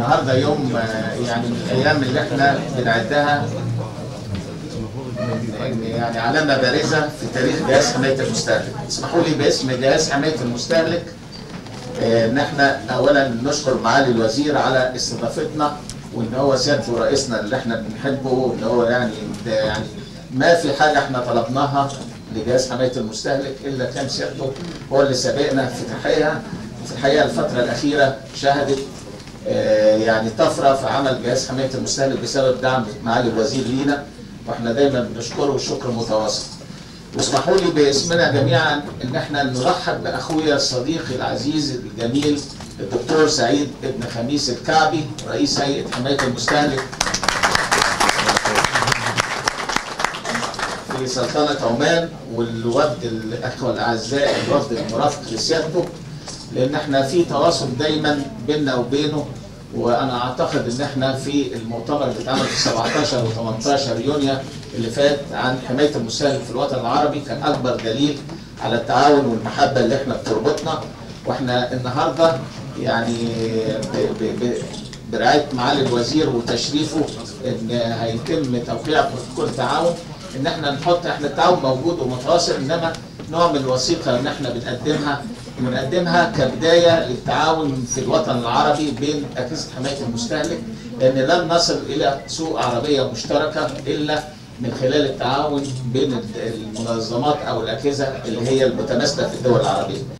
النهارده يوم آه، يعني من الايام اللي احنا بنعدها من- يعني علامه بارزه في تاريخ جهاز حمايه المستهلك. اسمحوا لي باسم جهاز حمايه المستهلك آه، ان احنا اولا نشكر معالي الوزير على استضافتنا وان هو سيادته رئيسنا اللي احنا بنحبه وان هو يعني ده يعني ما في حاجه احنا طلبناها لجهاز حمايه المستهلك الا كان سيادته هو اللي سابقنا في تحقيقها في الحقيقه الفتره الاخيره شهدت آه، يعني طفره في عمل جهاز حمايه المستهلك بسبب دعم معالي الوزير لينا واحنا دايما بنشكره شكر متواصل. واسمحوا لي باسمنا جميعا ان احنا نرحب باخويا صديقي العزيز الجميل الدكتور سعيد ابن خميس الكعبي رئيس هيئه حمايه المستهلك في سلطنه عمان والوفد الاخوه الاعزاء الوفد المرافق لسيادته لان احنا في تواصل دايما بيننا وبينه وانا اعتقد ان احنا في المؤتمر اللي اتعمل في 17 و18 يونيو اللي فات عن حمايه المستهلك في الوطن العربي كان اكبر دليل على التعاون والمحبه اللي احنا بتربطنا واحنا النهارده يعني ب- ب- ب- برعايه معالي الوزير وتشريفه ان هيتم توقيع بروتوكول تعاون ان احنا نحط احنا التعاون موجود ومتواصل انما نوع من الوثيقه ان احنا بنقدمها بنقدمها كبدايه للتعاون في الوطن العربي بين اجهزه حمايه المستهلك لان لن نصل الى سوق عربيه مشتركه الا من خلال التعاون بين المنظمات او الاجهزه اللي هي المتماثله في الدول العربيه.